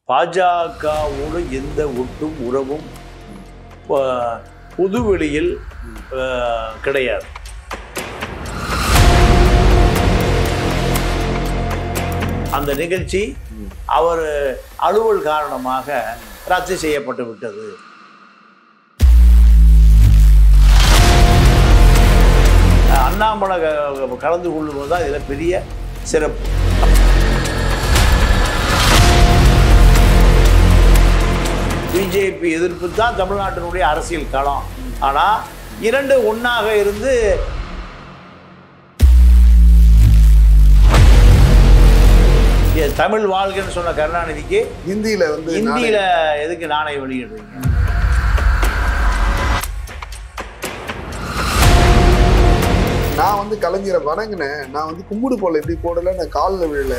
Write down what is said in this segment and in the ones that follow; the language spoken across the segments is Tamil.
பாஜகவோடு எந்த ஒட்டும் உறவும் ப- பொதுவெளியில் அஹ், கிடையாது அந்த நிகழ்ச்சி அவர் அலுவல் காரணமாக ரத்து செய்யப்பட்டு விட்டது அண்ணாமலை க- கலந்து கொள்ளும்போது தான் இதில் பெரிய சிறப்பு பிஜேபி எதிர்ப்பு தான் தமிழ்நாட்டினுடைய அரசியல் களம் ஆனால் இரண்டு ஒன்றாக இருந்து ஏ, தமிழ் வாழ்கன்னு சொன்ன கருணாநிதிக்கு ஹிந்தியில வந்து இந்தியில எதுக்கு நாணயம் வெளியிடுறீங்க நான் வந்து கலைஞரை வணங்கினேன் நான் வந்து கும்பிடு போல இப்படி போடல நான் காலில் விழல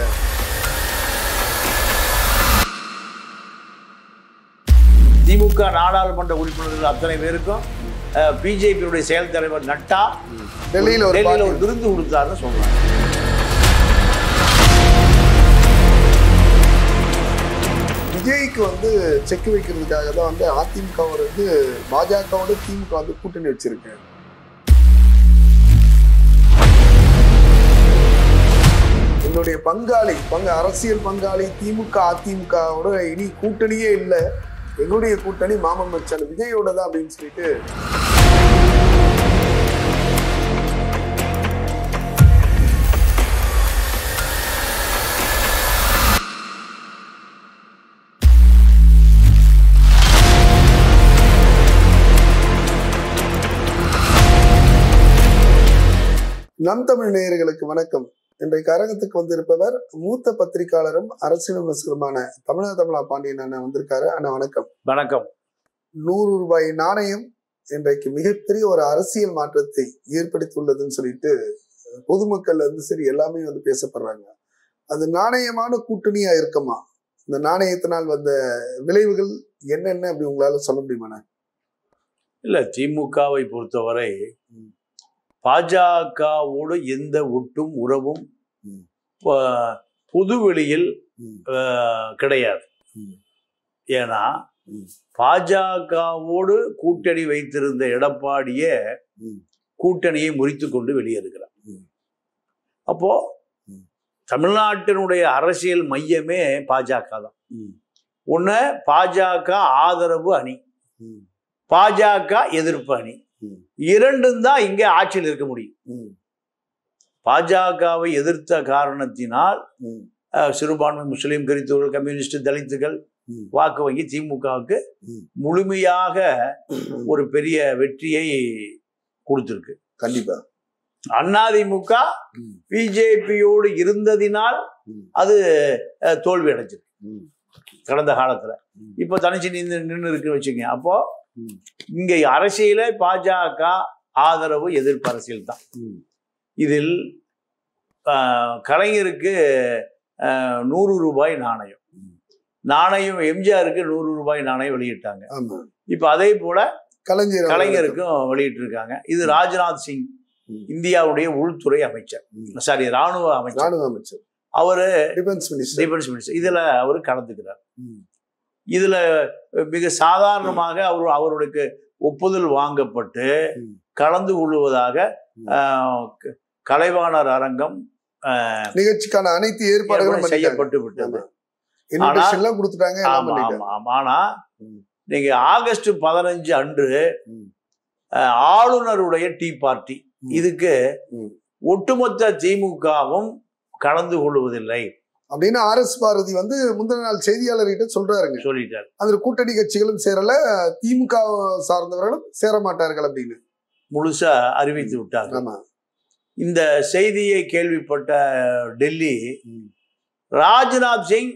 திமுக நாடாளுமன்ற உறுப்பினர்கள் அத்தனை பேருக்கும் பிஜேபியுடைய செயல் தலைவர் நட்டா டெல்லியில ஒரு டெல்லியில ஒரு party. விருந்து கொடுத்தாருன்னு சொல்றாங்க விஜய்க்கு வந்து செக் வைக்கிறதுக்காக தான் வந்து அதிமுக வந்து பாஜகவோட திமுக வந்து கூட்டணி வச்சிருக்கு என்னுடைய பங்காளி பங்கு அரசியல் பங்காளி திமுக அதிமுகவோட இனி கூட்டணியே இல்லை எங்களுடைய கூட்டணி மாமன் மச்சான் விஜயோட தான் அப்படின்னு சொல்லிட்டு நம் தமிழ் நேயர்களுக்கு வணக்கம் இன்றைக்கு அரங்கத்துக்கு வந்திருப்பவர் மூத்த பத்திரிகையாளரும் அரசியல் விமர்சகருமான தமிழக தமிழா பாண்டியன் அண்ணன் வந்திருக்காரு அண்ணா வணக்கம் வணக்கம் நூறு ரூபாய் நாணயம் இன்றைக்கு மிகப்பெரிய ஒரு அரசியல் மாற்றத்தை ஏற்படுத்தியுள்ளதுன்னு சொல்லிட்டு பொதுமக்கள் வந்து சரி எல்லாமே வந்து பேசப்படுறாங்க அது நாணயமான கூட்டணியா இருக்குமா இந்த நாணயத்தினால் வந்த விளைவுகள் என்னென்ன அப்படி உங்களால சொல்ல முடியுமாண்ணா இல்ல திமுகவை பொறுத்தவரை பாஜகவோடு எந்த ஒட்டும் உறவும் ம். ப- பொதுவெளியில் ம். அஹ், கிடையாது ம். ஏன்னா ம். பாஜகவோடு கூட்டணி வைத்திருந்த எடப்பாடியே ம். கூட்டணியை முறித்து கொண்டு வெளியேறுகிறார் ம். அப்போ ம். தமிழ்நாட்டினுடைய அரசியல் மையமே பாஜக தான் ம். ஒண்ணு பாஜக ஆதரவு அணி ம். பாஜக எதிர்ப்பு அணி ம். இரண்டும் தான் இங்கே ஆட்சியில் இருக்க முடியும் ம். பாஜகவை எதிர்த்த காரணத்தினால் ம். அஹ், சிறுபான்மை முஸ்லீம் கிறிஸ்தவர்கள் கம்யூனிஸ்ட் தலித்துகள் ம். வாக்கு வங்கி திமுகவுக்கு ம். முழுமையாக ஒரு பெரிய வெற்றியை கொடுத்திருக்கு கண்டிப்பா அதிமுக ம். பிஜேபியோடு இருந்ததினால் ம். அது அஹ், தோல்வி அடைஞ்சிருக்கு ம். கடந்த காலத்துல ம். இப்போ தனிச்சு நின்று நின்று இருக்குன்னு வச்சுக்கோங்க அப்போ ம். இங்க அரசியல பாஜக ஆதரவு எதிர்ப்பு அரசியல் தான் ம். இதில் ஆஹ், கலைஞருக்கு ஆஹ், நூறு ரூபாய் நாணயம் ம். நாணயம் எம்ஜிஆருக்கு நூறு ரூபாய் நாணயம் வெளியிட்டாங்க ஆமா இப்ப அதே போல கலைஞர் கலைஞருக்கும் வெளியிட்டிருக்காங்க இது ராஜ்நாத் சிங் ம். இந்தியாவுடைய உள்துறை அமைச்சர் ம். சாரி ராணுவ அமைச்சர் ராணுவ அமைச்சர் அவரு டிஃபென்ஸ் மினிஸ்டர் டிஃபென்ஸ் மினிஸ்டர் இதுல அவர் கலந்துக்கிறார் ம். இதுல மிக சாதாரணமாக அவர் அவருடைய ஒப்புதல் வாங்கப்பட்டு ம். கலந்து கொள்வதாக ம். ஆஹ், க- கலைவாணர் அரங்கம் ஆஹ், நிகழ்ச்சிக்கான அனைத்து ஏற்பாடுகளும் ஏற்பாடு பண்ணிட்டாங்க. செய்யப்பட்டு விட்டது ஆமா. இன்விடேஷன் எல்லாம் கொடுத்துட்டாங்க எல்லாம் ஆமா பண்ணிட்டாங்க ஆமா ஆமா ஆனா ம். நீங்க ஆகஸ்ட் பதினஞ்சு அன்று ம். ஆஹ், ஆளுநருடைய டீ பார்ட்டி ம். இதுக்கு ம். ஒட்டுமொத்த திமுகவும் கலந்து கொள்வதில்லை அப்படின்னு ஆர் எஸ் பாரதி வந்து முந்தின நாள் செய்தியாளர்கிட்ட சொல்றாருங்க சொல்லிட்டார் அதுல கூட்டணி கட்சிகளும் சேரல திமுக சார்ந்தவர்களும் சேர மாட்டார்கள் அப்படின்னு முழுசா அறிவித்து விட்டார் ஆமா இந்த செய்தியை கேள்விப்பட்ட டெல்லி ம். ராஜ்நாத் சிங்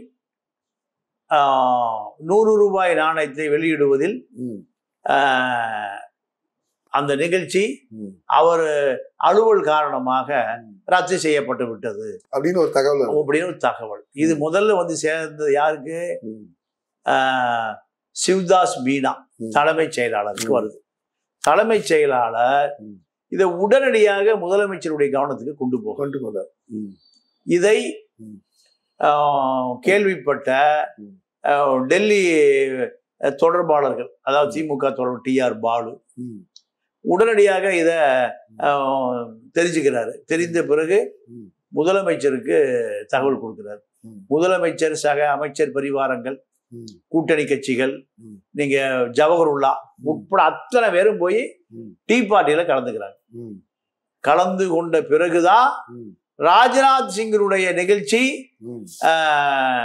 ஆஹ், நூறு ரூபாய் நாணயத்தை வெளியிடுவதில் ம். ஆஹ், அந்த நிகழ்ச்சி ம். அவர் அலுவல் காரணமாக ரத்து செய்யப்பட்டு விட்டது அப்படின்னு ஒரு தகவல் இருக்கு. அப்படின்னு ஒரு தகவல் இது முதல்ல வந்து சேர்ந்தது யாருக்கு ம். ஆஹ், சிவ்தாஸ் மீனா ம். தலைமைச் செயலாளருக்கு ம். வருது தலைமைச் செயலாளர் ம். இதை உடனடியாக முதலமைச்சருடைய கவனத்துக்கு கொண்டு போகும் கொண்டு போல ம். இதை ம். ஆஹ், கேள்விப்பட்ட ம். அஹ், டெல்லி அஹ், தொடர்பாளர்கள் அதாவது திமுக தொடர்பு டிஆர் பாலு ம். உடனடியாக இதை தெரிஞ்சுக்கிறாரு தெரிந்த பிறகு ம். முதலமைச்சருக்கு தகவல் கொடுக்கிறார் ம். முதலமைச்சர் சக அமைச்சர் பரிவாரங்கள் ம். கூட்டணி கட்சிகள் ம். நீங்க ஜவஹர்லா உட்பட அத்தனை பேரும் போய் ம். டீ பார்ட்டியில கலந்துக்கிறாங்க ம். கலந்து கொண்ட பிறகுதான் ம். ராஜ்நாத் சிங்கினுடைய நிகழ்ச்சி ம். ஆஹ்,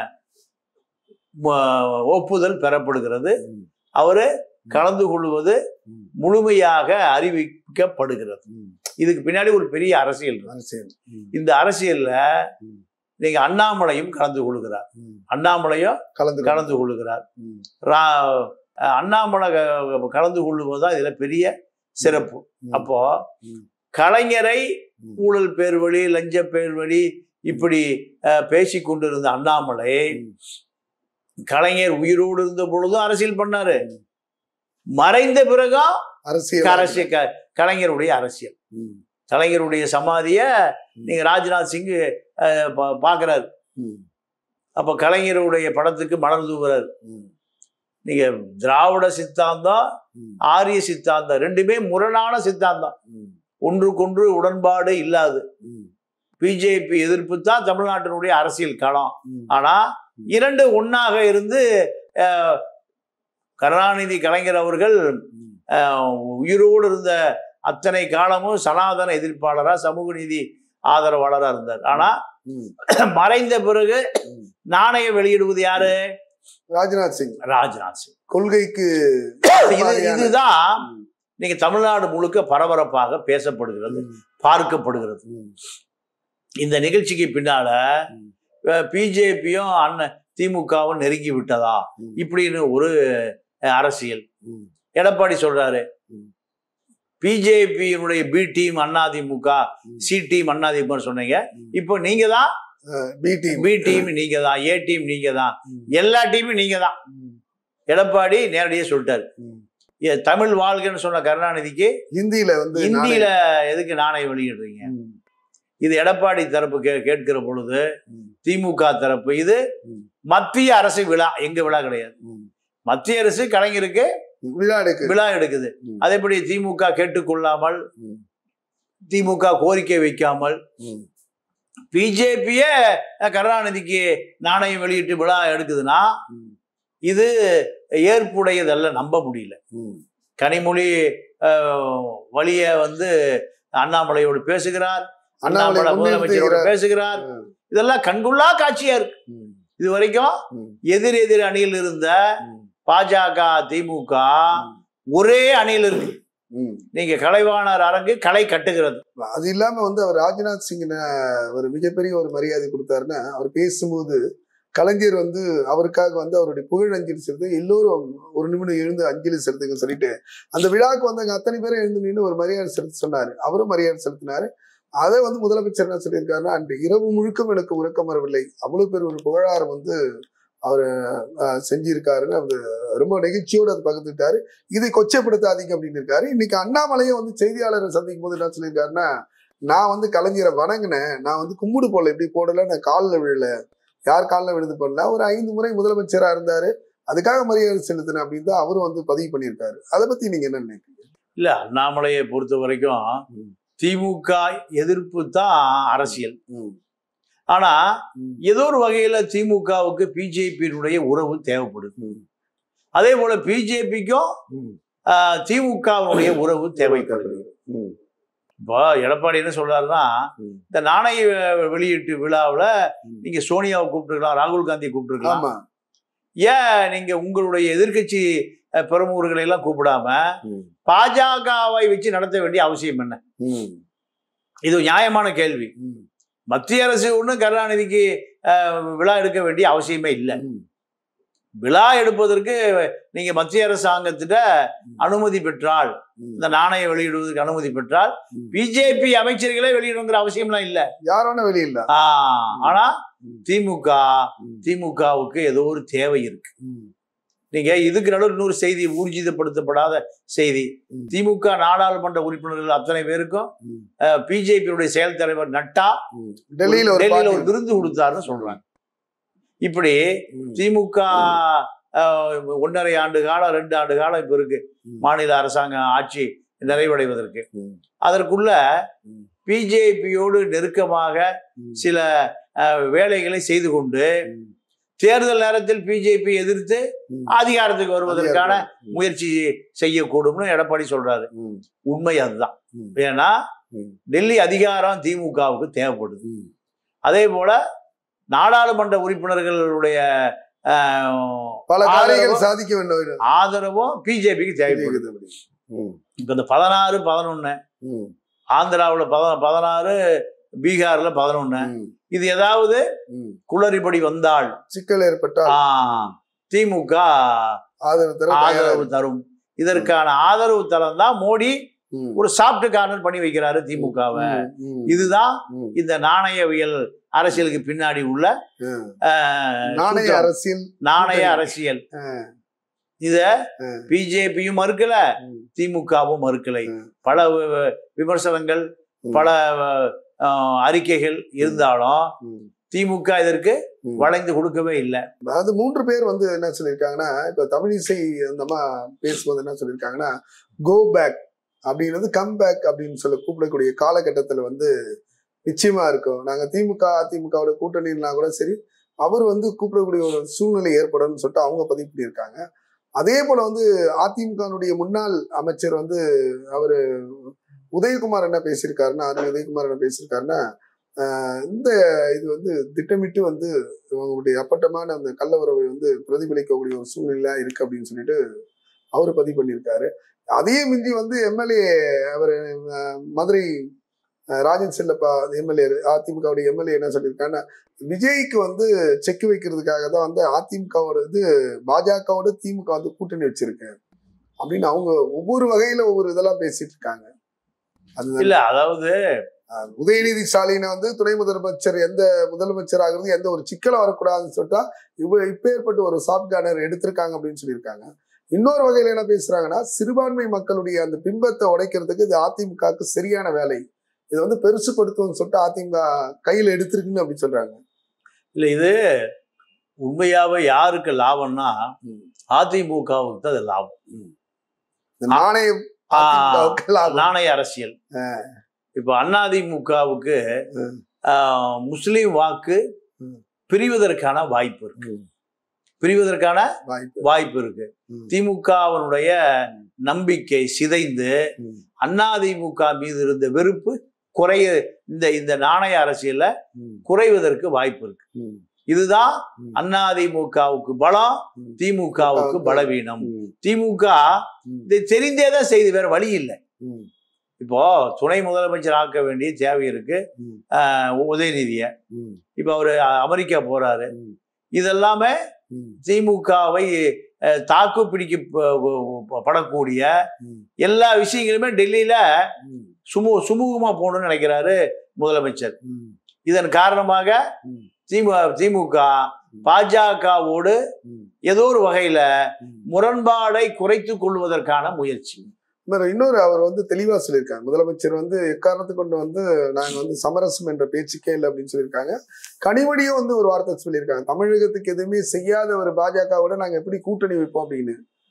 ம- ஒப்புதல் பெறப்படுகிறது ம். அவரு கலந்து கொள்வது ம். முழுமையாக அறிவிக்கப்படுகிறது ம். இதுக்கு பின்னாடி ஒரு பெரிய அரசியல் இருக்கு. அரசியல் ம். இந்த அரசியல்ல ம். நீங்க அண்ணாமலையும் கலந்து கொள்கிறார் ம். அண்ணாமலையும் கலந்து கலந்து கொள்கிறார் ம். ரா- அண்ணாமலை க- கலந்து கொள்ளுவதுதான் இதுல பெரிய சிறப்பு ம். அப்போ ம். கலைஞரை ம். ஊழல் பேர் வழி லஞ்ச பேர் வழி இப்படி அஹ், பேசிக் கொண்டிருந்த அண்ணாமலை ம். கலைஞர் உயிரோடு இருந்த பொழுதும் அரசியல் பண்ணாரு ம். மறைந்த பிறகும் அரசியல் அரசியல் க- கலைஞருடைய அரசியல் ம். கலைஞருடைய சமாதிய நீங்க ராஜ்நாத் சிங் அஹ், பா- பார்க்கறாரு ம். அப்ப கலைஞருடைய படத்துக்கு மலர் தூவுறாரு ம். நீங்க திராவிட சித்தாந்தம் ம். ஆரிய சித்தாந்தம் ரெண்டுமே முரணான சித்தாந்தம் ம். ஒன்றுக்கொன்று உடன்பாடு இல்லாது ம். பிஜேபி எதிர்ப்பு தான் தமிழ்நாட்டினுடைய அரசியல் களம் ம். ஆனா இரண்டு ஒன்னாக இருந்து அஹ், கருணாநிதி கலைஞர் அவர்கள் ம். அஹ், உயிரோடு இருந்த அத்தனை காலமும் சனாதன எதிர்ப்பாளரா சமூக நீதி ஆதரவாளரா இருந்தார் ஆனா ம். மறைந்த பிறகு ம். நாணயம் வெளியிடுவது யாரு ராஜ்நாத் சிங் ராஜ்நாத் சிங் கொள்கைக்கு இது மாதிரியான- இதுதான் ம். நீங்க தமிழ்நாடு முழுக்க பரபரப்பாக பேசப்படுகிறது ம். பார்க்கப்படுகிறது ம். இந்த நிகழ்ச்சிக்கு பின்னால ம். பிஜேபியும் அண்ணன் திமுகவும் நெருங்கி விட்டதா ம். இப்படின்னு ஒரு அஹ், அரசியல் ம். எடப்பாடி சொல்றாரு ம். பிஜேபியினுடைய பி டீம் அதிமுக ம். சி டீம் அதிமுக சொன்னீங்க ம். இப்போ நீங்க தான் பி டீம் பி டீம் நீங்க தான் ஏ டீம் நீங்க தான் ம். எல்லா டீமும் நீங்க தான் ம். எடப்பாடி நேரடியாக சொல்லிட்டாரு ம். ஏ, தமிழ் வாழ்கன்னு சொன்ன கருணாநிதிக்கு இந்தியில வந்து இந்தியில எதுக்கு நாணயம் வெளியிடுறீங்க நானே- ம். இது எடப்பாடி தரப்பு கே கேட்கிற பொழுது ம். திமுக தரப்பு இது ம். மத்திய அரசு விழா எங்க விழா கிடையாது ம். மத்திய அரசு கலைஞருக்கு விழா எடுக்கு விழா எடுக்குது ம். அதேபடி திமுக கேட்டுக்கொள்ளாமல் ம். திமுக கோரிக்கை வைக்காமல் ம். பிஜேபியே கருணாநிதிக்கு நாணயம் வெளியிட்டு விழா எடுக்குதுன்னா ம். இது ஏற்புடையதல்ல நம்ப முடியல ம். கனிமொழி அஹ், வழிய வந்து அண்ணாமலையோடு பேசுகிறார் அண்ணாமலை அண்ணாமலை முதலமைச்சரோட முன்னிறுத்துகிறார். பேசுகிறார் ம். இதெல்லாம் கண்குள்ளா காட்சியா இருக்கு ம். இது வரைக்கும் ம். எதிர் எதிர் அணியில் இருந்த ம். பாஜக திமுக ஒரே அணியில் இருக்கு ம். நீங்க கலைவாணர் அரங்கு களை கட்டுகிறது அது இல்லாம வந்து அவர் ராஜ்நாத் சிங் ஒரு மிகப்பெரிய ஒரு மரியாதை கொடுத்தாருன்னா அவர் பேசும்போது கலைஞர் வந்து அவருக்காக வந்து அவருடைய புகழ் அஞ்சலி செலுத்த எல்லோரும் ஒரு நிமிடம் எழுந்து அஞ்சலி செலுத்துங்க சொல்லிட்டு அந்த விழாவுக்கு வந்தவங்க அத்தனை பேரும் எழுந்து நின்று ஒரு மரியாதை செலுத்த சொன்னாரு அவரும் மரியாதை செலுத்தினாரு அதை வந்து முதலமைச்சர் என்ன சொல்லியிருக்காருன்னா அன்று இரவு முழுக்கம் எனக்கு உறக்கம் வரவில்லை அவ்வளவு பேர் ஒரு புகழாரம் வந்து அவர் செஞ்சிருக்காருன்னு அவர் ரொம்ப நெகிழ்ச்சியோடு அதை பகிர்ந்துட்டாரு இதை கொச்சைப்படுத்தாதீங்க அப்படின்னு இருக்காரு இன்னைக்கு அண்ணாமலையும் வந்து செய்தியாளரை சந்திக்கும் போது என்ன சொல்லியிருக்காருன்னா நான் வந்து கலைஞரை வணங்கினேன் நான் வந்து கும்பிடு போடல எப்படி போடல நான் காலில் விழல யார் காலில் விழுந்து பண்ணல ஒரு ஐந்து முறை முதலமைச்சரா இருந்தாரு அதுக்காக மரியாதை செலுத்தினேன் அப்படின்னு தான் அவரும் வந்து பதிவு பண்ணியிருக்காரு அதை பத்தி நீங்க என்ன நினைக்கிறீங்க இல்ல அண்ணாமலையை பொறுத்த வரைக்கும் ம். திமுக எதிர்ப்பு தான் அரசியல் ம். ஆனா ம். ஏதோ ஒரு வகையில திமுகவுக்கு பிஜேபியினுடைய உறவு தேவைப்படுது ம். அதே போல பிஜேபிக்கும் ம். திமுகவுடைய உறவு தேவைப்படுது ம். இப்போ எடப்பாடி என்ன சொல்றாருன்னா ம். இந்த நாணய வெளியீட்டு விழாவுல ம். நீங்க சோனியாவை கூப்பிட்டுருக்கலாம் ராகுல் காந்தி கூப்பிட்டுருக்கலாம் ஆமா ஏன் நீங்க உங்களுடைய எதிர்க்கட்சி அஹ், பிரமுகர்களை எல்லாம் கூப்பிடாம ம். பாஜகவை வச்சு நடத்த வேண்டிய அவசியம் என்ன ம். இது ஒரு நியாயமான கேள்வி ம். மத்திய அரசு ஒன்றும் கருணாநிதிக்கு அஹ், விழா எடுக்க வேண்டிய அவசியமே இல்லை ம். விழா எடுப்பதற்கு நீங்க மத்திய அரசாங்கத்திட்ட அனுமதி பெற்றால் ம். இந்த நாணயம் வெளியிடுவதற்கு அனுமதி பெற்றால் ம். பிஜேபி அமைச்சர்களே வெளியிடுங்கிற அவசியம்லாம் இல்ல யாரோட வெளியில ஆ, ஆனா ம். திமுக ம். திமுகவுக்கு ஏதோ ஒரு தேவை இருக்கு ம். நீங்க இதுக்கு நடுவில் இன்னொரு செய்தி ஊர்ஜிதப்படுத்தப்படாத செய்தி ம். திமுக நாடாளுமன்ற உறுப்பினர்கள் அத்தனை பேருக்கும் ம். பிஜேபியுடைய செயல் தலைவர் நட்டா ம். டெல்லியில ஒரு டெல்லியில ஒரு party. விருந்து கொடுத்தாருன்னு சொல்றாங்க இப்படி ம். திமுக ஆஹ், ஒன்றரை ஆண்டு காலம் ரெண்டு ஆண்டு காலம் இப்ப இருக்கு ம். மாநில அரசாங்க ஆட்சி நிறைவடைவதற்கு ம். அதற்குள்ள ம். பிஜேபியோடு நெருக்கமாக ம். சில ஆஹ், வேலைகளை செய்து கொண்டு ம். தேர்தல் நேரத்தில் பிஜேபி எதிர்த்து ம். அதிகாரத்துக்கு வருவதற்கான ம். முயற்சி செய்யக்கூடும்னு எடப்பாடி சொல்றாரு ம். உண்மை அதுதான் ம். ஏன்னா ம். டெல்லி அதிகாரம் திமுகவுக்கு தேவைப்படுது ம். அதே போல நாடாளுமன்ற உறுப்பினர்களுடைய ஆஹ், பல ஆதரவும் காரியங்கள் சாதிக்க வேண்டும் ஆதரவும் பிஜேபிக்கு தேவைப்படுது ம். இப்ப இந்த பதினாறு பதினொன்னு ம். ஆந்திராவுல பத பதினாறு பீகார்ல பதினொன்னு ம். இது ஏதாவது ம். குளறுபடி வந்தால் சிக்கல் ஏற்பட்டால் ஆ, திமுக ஆதரவு தர தயாரா ஆதரவு தரும் இதற்கான ஆதரவு தரம் தான் மோடி ம். ஒரு சாஃப்ட் கார்னர் பண்ணி வைக்கிறாரு திமுகவை ம். ம். இதுதான் ம். இந்த நாணயவியல் அரசியலுக்கு பின்னாடி உள்ள ம். ஆஹ், நாணய சூத்திரம். அரசியல் நாணய அரசியல் இத ஆ. பிஜேபியும் மறுக்கல ம். திமுகவும் மறுக்கலை ம். பல வி- விமர்சனங்கள் ம். பல ஆஹ், அறிக்கைகள் இருந்தாலும் ம். திமுக இதற்கு ம். வளைந்து கொடுக்கவே இல்லை அது மூன்று பேர் வந்து என்ன சொல்லியிருக்காங்கன்னா இப்ப தமிழிசை அந்த அம்மா பேசும்போது என்ன சொல்லியிருக்காங்கன்னா கோ பேக் அப்படின்றது கம் பேக் அப்படின்னு சொல்லி கூப்பிடக்கூடிய காலகட்டத்துல வந்து நிச்சயமா இருக்கும் நாங்க திமுக அதிமுகவோட கூட்டணினா கூட சரி அவர் வந்து கூப்பிடக்கூடிய ஒரு சூழ்நிலை ஏற்படும்னு சொல்லிட்டு அவங்க பதிவு பண்ணியிருக்காங்க அதே போல வந்து அதிமுகனுடைய முன்னாள் அமைச்சர் வந்து அவரு உதயகுமார் என்ன பேசியிருக்காருன்னா அருண் உதயகுமார் என்ன பேசியிருக்காருன்னா ஆஹ் இந்த இது வந்து திட்டமிட்டு வந்து அவங்களுடைய அப்பட்டமான அந்த கள்ள உறவை வந்து பிரதிபலிக்கக்கூடிய ஒரு சூழ்நிலையா இருக்கு அப்படின்னு சொல்லிட்டு அவர் பதிவு பண்ணியிருக்காரு அதே மிஞ்சி வந்து எம்எல்ஏ அவர் மதுரை அஹ், ராஜன் செல்லப்பா எம்எல்ஏ அதிமுகவுடைய எம்எல்ஏ என்ன சொல்லியிருக்காங்கன்னா விஜய்க்கு வந்து செக் வைக்கிறதுக்காக தான் வந்து அதிமுகவோட இது பாஜகவோட திமுக வந்து கூட்டணி வச்சிருக்கு அப்படின்னு அவங்க ஒவ்வொரு வகையில ஒவ்வொரு இதெல்லாம் பேசிட்டு இருக்காங்க அது இல்ல அதாவது அஹ் உதயநிதி ஸ்டாலினை வந்து துணை முதலமைச்சர் எந்த முதலமைச்சர் ஆகிறது எந்த ஒரு சிக்கலும் வரக்கூடாதுன்னு சொல்லிட்டா இவ இப்பேற்பட்ட ஒரு சாஃப்ட் கார்னர் எடுத்திருக்காங்க அப்படின்னு சொல்லியிருக்காங்க இன்னொரு வகையில என்ன பேசுறாங்கன்னா சிறுபான்மை மக்களுடைய அந்த பிம்பத்தை உடைக்கிறதுக்கு இது அதிமுகவுக்கு சரியான வேலை இதை வந்து பெருசுப்படுத்தும்னு சொல்லிட்டு அதிமுக கையில எடுத்திருக்குன்னு அப்படி சொல்றாங்க இல்ல இது உண்மையாவே யாருக்கு லாபம்னா ம். அதிமுகவுக்கு தான் அது லாபம் இந்த நாணயம் ஆ, அதிமுகவுக்கு லாபம். நாணய அரசியல் இப்ப அதிமுகவுக்கு ம். முஸ்லிம் வாக்கு ம். பிரிவதற்கான வாய்ப்பு இருக்கு ம். பிரிவதற்கான வாய்ப்பு வாய்ப்பு இருக்கு ம். திமுகவினுடைய நம்பிக்கை சிதைந்து ம். அதிமுக மீது இருந்த வெறுப்பு குறைய இந்த இந்த நாணய அரசியல்ல ம். குறைவதற்கு வாய்ப்பு இருக்கு ம். இதுதான் ம். அதிமுகவுக்கு பலம் ம். திமுகவுக்கு பலவீனம் ம். திமுக ம். இதை தெரிந்தே தான் செய்து வேற வழி இல்லை ம். இப்போ துணை முதலமைச்சர் ஆக்க வேண்டிய தேவை இருக்கு ம். ஆஹ் உதயநிதிய ம். இப்ப அவரு அமெரிக்கா போறாரு ம். இதெல்லாமே ம். திமுகவை அஹ், தாக்கு பிடிக்க ப- ப- படக்கூடிய ம். எல்லா விஷயங்களுமே டெல்லியில ம். சுமூ சுமூகமா போகணும்னு நினைக்கிறாரு முதலமைச்சர் ம். இதன் காரணமாக ம். திமு திமுக பாஜகவோடு ம். ஏதோ ஒரு வகையில ம். முரண்பாடை குறைத்து கொள்வதற்கான முயற்சி இன்னொரு- இன்னொரு அவர் வந்து தெளிவா சொல்லியிருக்காங்க முதலமைச்சர் வந்து எக்காரணத்தை கொண்டு வந்து நாங்க வந்து சமரசம் என்ற பேச்சுக்கே இல்லை அப்படின்னு சொல்லியிருக்காங்க கனிமொழியும் வந்து ஒரு வார்த்தை சொல்லியிருக்காங்க தமிழகத்துக்கு எதுவுமே செய்யாத ஒரு பாஜகவோட நாங்க எப்படி கூட்டணி வைப்போம் அப்படின்னு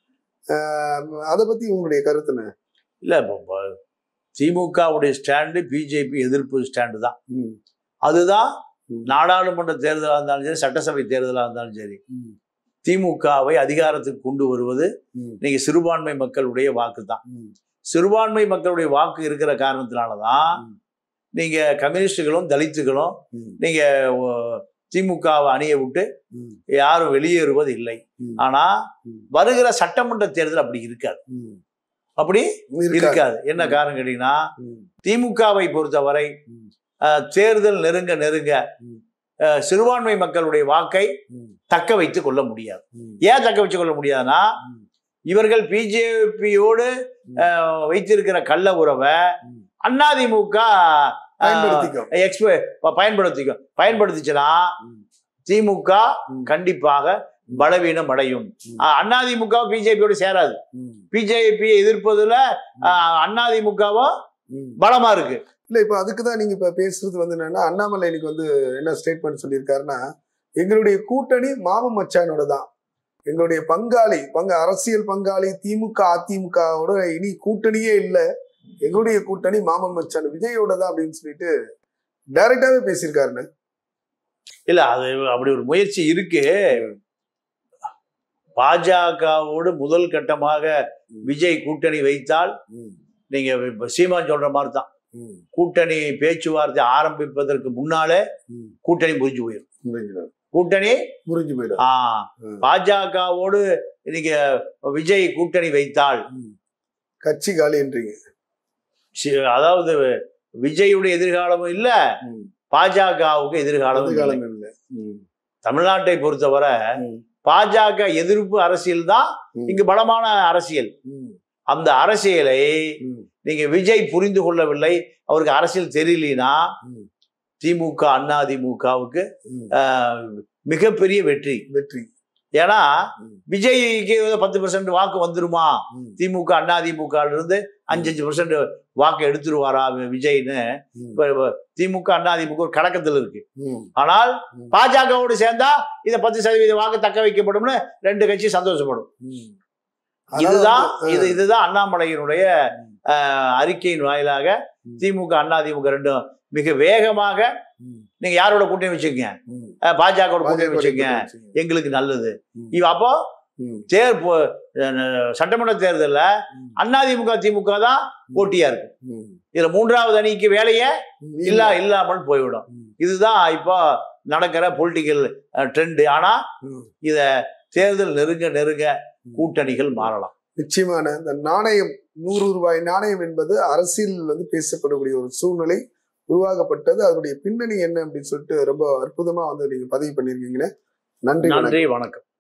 ஆஹ் அதை பத்தி உங்களுடைய கருத்துன்னு இல்ல இப்போ ப- திமுகவுடைய ஸ்டாண்டு பிஜேபி எதிர்ப்பு ஸ்டாண்டு தான் அதுதான் ம். நாடாளுமன்ற தேர்தலாக இருந்தாலும் சரி சட்டசபை தேர்தலாக இருந்தாலும் சரி திமுகவை அதிகாரத்துக்கு கொண்டு வருவது நீங்க சிறுபான்மை மக்களுடைய வாக்கு தான் சிறுபான்மை மக்களுடைய வாக்கு இருக்கிற காரணத்தினாலதான் ம். நீங்க கம்யூனிஸ்டுகளும் தலித்துகளும் நீங்க ஓ, திமுகவை அணிய விட்டு யாரும் வெளியேறுவது இல்லை ஆனா வருகிற சட்டமன்ற தேர்தல் அப்படி இருக்காது அப்படி இருக்காது என்ன ம். காரணம் கேட்டீங்கன்னா திமுகவை பொறுத்தவரை அஹ், தேர்தல் நெருங்க நெருங்க ம். அஹ், சிறுபான்மை மக்களுடைய வாக்கை தக்க வைத்துக் கொள்ள முடியாது ஏன் தக்க வச்சுக் கொள்ள முடியாதுன்னா இவர்கள் பிஜேபியோடு வைத்திருக்கிற கள்ள உறவை ம். அதிமுக பயன்படுத்திக்கோ எக்ஸ்ப பயன்படுத்திக்கும் பயன்படுத்திச்சுன்னா ம். திமுக ம். கண்டிப்பாக பலவீனம் அடையும் ம். அதிமுக பிஜேபியோடு சேராது பிஜேபியை எதிர்ப்பதுல அதிமுகவும் பலமா இருக்கு இல்ல இப்ப அதுக்குதான் நீங்க இப்ப பேசுறது வந்து என்னன்னா அண்ணாமலை இன்னைக்கு வந்து என்ன ஸ்டேட்மெண்ட் சொல்லியிருக்காருன்னா எங்களுடைய கூட்டணி மாம மச்சானோட தான் எங்களுடைய பங்காளி பங்க அரசியல் பங்காளி திமுக அதிமுகவோட இனி கூட்டணியே இல்லை எங்களுடைய கூட்டணி மாமன் மச்சான் விஜயோட தான் அப்படின்னு சொல்லிட்டு டைரக்டாவே பேசியிருக்காருன்னு இல்ல அது அப்படி ஒரு முயற்சி இருக்கு பாஜகவோடு முதல் கட்டமாக விஜய் கூட்டணி வைத்தால் நீங்க இப்ப சீமான் சொல்ற மாதிரி தான் கூட்டணி பேச்சுவார்த்தை ஆரம்பிப்பதற்கு முன்னாலே கூட்டணி முறிஞ்சு போயிடும் புரிஞ்சுது. கூட்டணி புரிஞ்சு போயிடும் ஆ, ம். பாஜகவோடு நீங்க விஜய் கூட்டணி வைத்தால் கட்சி காலின்றீங்க சி- அதாவது விஜயுடைய எதிர்காலமும் இல்ல பாஜகவுக்கு எதிர்காலமும் இல்லை. காலம் இல்லை ம். தமிழ்நாட்டை பொறுத்தவரை ம். பாஜக எதிர்ப்பு அரசியல் தான் ம். இங்கு பலமான அரசியல் ம். அந்த அரசியலை ம். நீங்க விஜய் புரிந்து கொள்ளவில்லை அவருக்கு அரசியல் தெரியலனா ம். திமுக அண்ணா திமுகவுக்கு ம். மிகப்பெரிய வெற்றி வெற்றி ஏன்னா ம். விஜய்க்கு பத்து பெர்சன்ட் வாக்கு வந்துருமா ம். திமுக அண்ணா திமுக இருந்து அஞ்சு அஞ்சு பெர்சன்ட் வாக்கு எடுத்துருவாரா வி- விஜய்னு ம். இப்ப இப்ப திமுக அண்ணா திமுக ஒரு கலக்கத்தில் இருக்கு ம். ஆனால் ம். பாஜகவோடு சேர்ந்தா இதை பத்து சதவீத வாக்கு தக்க வைக்கப்படும்னு ரெண்டு கட்சி சந்தோஷப்படும் ம். அதனால இதுதான் வந்து, இது இதுதான் அண்ணாமலையினுடைய அஹ், அறிக்கையின் வாயிலாக ம். திமுக அண்ணா திமுக ரெண்டும் மிக வேகமாக ம். நீங்க யாரோட கூட்டணி வச்சுக்கங்க ம். பாஜகவோட கூட்டணி பாஜக வச்சுக்கங்க வச்சுக்கங்க. எங்களுக்கு நல்லது ம். இவ அப்போ ம். தேர் போ- அஹ், சட்டமன்ற தேர்தல்ல ம். அண்ணா திமுக திமுக தான் போட்டியா இருக்கு ம். இதுல மூன்றாவது அணிக்கு வேலையே ம். இல்ல இல்லாமல் போய்விடும் ம். இதுதான் இப்போ நடக்கிற பொலிட்டிக்கல் ட்ரெண்ட் ஆனா ம். இத தேர்தல் நெருங்க நெருங்க கூட்டணிகள் மாறலாம் நிச்சயமான இந்த நாணயம் நூறு ரூபாய் நாணயம் என்பது அரசியல் வந்து பேசப்படக்கூடிய ஒரு சூழ்நிலை உருவாக்கப்பட்டது அதனுடைய பின்னணி என்ன அப்படின்னு சொல்லிட்டு ரொம்ப அற்புதமா வந்து நீங்க பதிவு பண்ணிருக்கீங்க நன்றி வணக்கம். நன்றி வணக்கம்